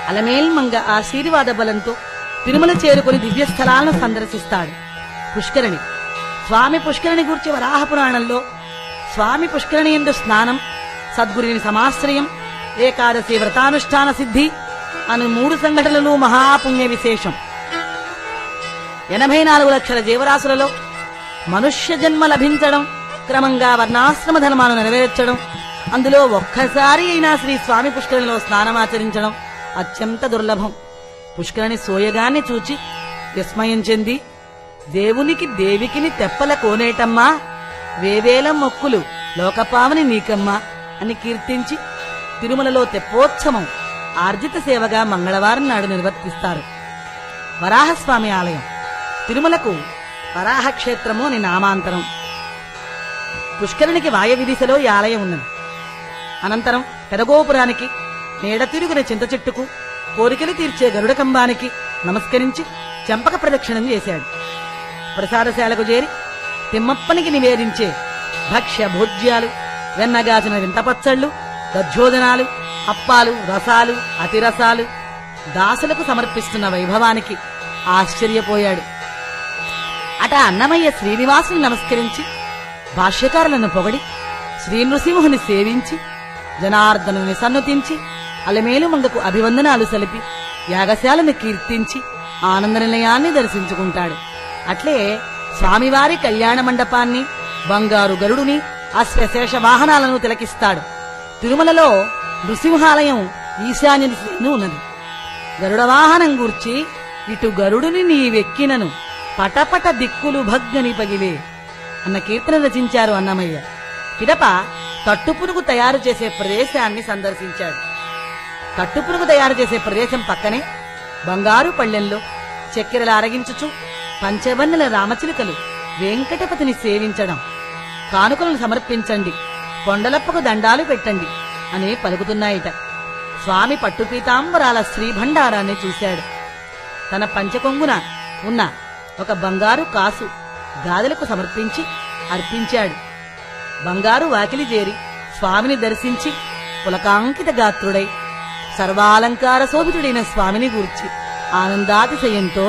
అలమేల్మంగ ఆశీర్వాద బలంతో తిరుమల చేరుకుని దివ్యస్థలాలను సందర్శిస్తాడు పుష్కరిణి స్వామి పుష్కరిణి గూర్చి వరాహ పురాణంలో స్వామి పుష్కరిణి ఎందు స్నానం సద్గురుని సమాశ్రయం ఏకాదశి వ్రతానుష్ఠాన సిద్ధి అను మూడు సంఘటనలు మహాపుణ్య విశేషం ఎనభై నాలుగు లక్షల జీవరాశులలో మనుష్య జన్మ లభించడం క్రమంగా వర్ణాశ్రమ ధర్మాలు నెరవేర్చడం అందులో ఒక్కసారి అయినా శ్రీ స్వామి పుష్కరిణిలో స్నానమాచరించడం అత్యంత దుర్లభం పుష్కరిణి సోయగాన్ని చూచి విస్మయం చెంది దేవునికి దేవికిని తెప్పల కోనేటమ్మా వేవేల మొక్కులు లోకపావని నీకమ్మా అని కీర్తించి తిరుమలలో తెప్పోత్సవం ఆర్జిత సేవగా మంగళవారం నాడు నిర్వర్తిస్తారు వరాహస్వామి ఆలయం తిరుమలకు వరాహ క్షేత్రము అని నామాంతరం పుష్కరునికి వాయవ్య దిశలో ఈ ఆలయం ఉన్నది అనంతరం పెదగోపురానికి నీడ తిరుగున చింత చెట్టుకు కోరికలు తీర్చే గరుడ కంబానికి నమస్కరించి చెంపక ప్రదక్షిణం చేశాడు ప్రసాదశాలకు చేరి తిమ్మప్పనికి నివేదించే భక్ష్య భోజ్యాలు వెన్నగాచిన వింత పచ్చళ్ళు దధ్యోజనాలు అప్పాలు రసాలు అతిరసాలు దాసులకు సమర్పిస్తున్న వైభవానికి ఆశ్చర్యపోయాడు అట అన్నమయ్య శ్రీనివాసుని నమస్కరించి భాష్యకారులను పొగడి శ్రీ నృసింహుని సేవించి జనార్దనుని సన్నుతించి అలమేలుమంగకు అభివందనాలు సలిపి యాగశాలను కీర్తించి ఆనంద నిలయాన్ని దర్శించుకుంటాడు అట్లే స్వామివారి కళ్యాణ మండపాన్ని బంగారు గరుడుని అశ్వశేష వాహనాలను తిలకిస్తాడు తిరుమలలో నృసింహాలయం ఈశాన్య దిశను ఉన్నది గరుడ వాహనం గూర్చి ఇటు గరుడుని నీవెక్కినను పటపట దిక్కులు భగ్గని పగిలే అన్న కీర్తన రచించారు అన్నమయ్య పిదప తట్టుపునుగు తయారు చేసే ప్రదేశాన్ని సందర్శించాడు తట్టుపునుగు తయారు చేసే ప్రదేశం పక్కనే బంగారు పళ్ళెంలో చక్కెరలు అరగించుచు పంచవన్నెల రామచిలుకలు వెంకటపతిని సేవించడం కానుకలను సమర్పించండి కొండలప్పకు దండాలు పెట్టండి అని పలుకుతున్నాయిట స్వామి పట్టుపీతాంబరాల శ్రీభండారాన్ని చూశాడు తన పంచకొంగున ఉన్న ఒక బంగారు కాసు గాదెలకు సమర్పించి అర్పించాడు బంగారు వాకిలి చేరి స్వామిని దర్శించి పులకాంకిత గాత్రుడై సర్వాలంకార శోభితుడైన స్వామిని గూర్చి ఆనందాతిశయంతో